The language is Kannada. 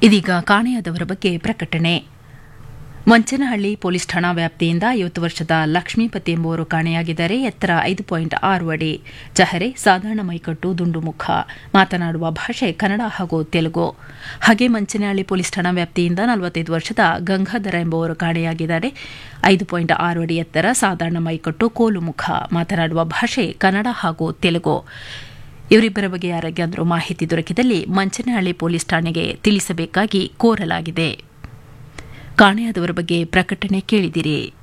ಇದೀಗ ಕಾಣೆಯಾದವರ ಬಗ್ಗೆ ಪ್ರಕಟಣೆ ಮಂಚನಹಳ್ಳಿ ಪೊಲೀಸ್ ಠಾಣಾ ವ್ಯಾಪ್ತಿಯಿಂದ ಐವತ್ತು ವರ್ಷದ ಲಕ್ಷ್ಮೀಪತಿ ಎಂಬುವರು ಕಾಣೆಯಾಗಿದ್ದಾರೆ ಎತ್ತರ ಐದು ಪಾಯಿಂಟ್ ಆರು ಅಡಿ ಚಹರೆ ಸಾಧಾರಣ ಮೈಕಟ್ಟು ದುಂಡು ಮುಖ ಮಾತನಾಡುವ ಭಾಷೆ ಕನ್ನಡ ಹಾಗೂ ತೆಲುಗು ಹಾಗೆ ಮಂಚನಹಳ್ಳಿ ಪೊಲೀಸ್ ಠಾಣಾ ವ್ಯಾಪ್ತಿಯಿಂದ ನಲವತ್ತೈದು ವರ್ಷದ ಗಂಗಾಧರ ಎಂಬುವರು ಕಾಣೆಯಾಗಿದ್ದಾರೆ ಐದು ಪಾಯಿಂಟ್ ಆರು ಅಡಿ ಎತ್ತರ ಸಾಧಾರಣ ಮೈಕಟ್ಟು ಕೋಲು ಮುಖ ಮಾತನಾಡುವ ಭಾಷೆ ಕನ್ನಡ ಹಾಗೂ ತೆಲುಗು ಇವರಿಬ್ಬರ ಬಗ್ಗೆ ಯಾರಿಗಾದರೂ ಮಾಹಿತಿ ದೊರಕಿದಲ್ಲಿ ಮಂಚನಹಳ್ಳಿ ಪೊಲೀಸ್ ಠಾಣೆಗೆ ತಿಳಿಸಬೇಕಾಗಿ ಕೋರಲಾಗಿದೆ ಕಾಣೆಯಾದವರ ಬಗ್ಗೆ ಪ್ರಕಟಣೆ ಕೇಳಿದಿರಿ